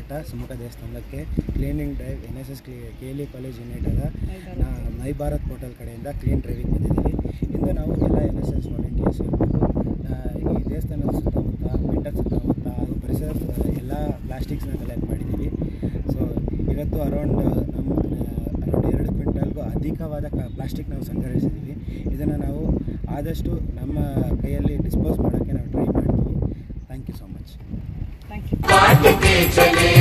ಮಠ ಸುಮುಖ ದೇವಸ್ಥಾನಕ್ಕೆ cleaning drive N S S ಕ್ಲೀ K L E college united ನಾ ಮೈ ಭಾರತ್ ಪೋರ್ಟಲ್ ಕಡೆಯಿಂದ ಕ್ಲೀನ್ ಡ್ರೈವಿಗೆ ಬಂದಿದ್ದೀವಿ ಇಂದು ನಾವು ಎಲ್ಲ ಎನ್ ಎಸ್ ಎಸ್ ವಾಲಂಟಿಯರ್ಸ್ ಇರಬೇಕು ಈ ದೇವಸ್ಥಾನದ ಸುತ್ತಮುತ್ತ ಬೆಟ್ಟದ ಸುತ್ತಮುತ್ತ ಹಾಗೂ ಪರಿಸರ ಎಲ್ಲ ಪ್ಲಾಸ್ಟಿಕ್ಸ್ನ ಕಲೆಕ್ಟ್ ಮಾಡಿದ್ದೀವಿ ಸೊ ಇವತ್ತು ಅರೌಂಡ್ ನಮ್ಮ ಅರೌಂಡ್ ಎರಡು ಕ್ವಿಂಟಲ್ಗೂ ಅಧಿಕವಾದ ಕ ಪ್ಲಾಸ್ಟಿಕ್ ನಾವು ಸಂಗ್ರಹಿಸಿದ್ದೀವಿ ಇದನ್ನು ನಾವು ಆದಷ್ಟು ನಮ್ಮ ಕೈಯಲ್ಲಿ ಡಿಸ್ಪೋಸ್ ಮಾಡೋಕ್ಕೆ ನಾವು ಟ್ರೈ ಮಾಡ್ತೀವಿ thank you so much thank you बांट के चले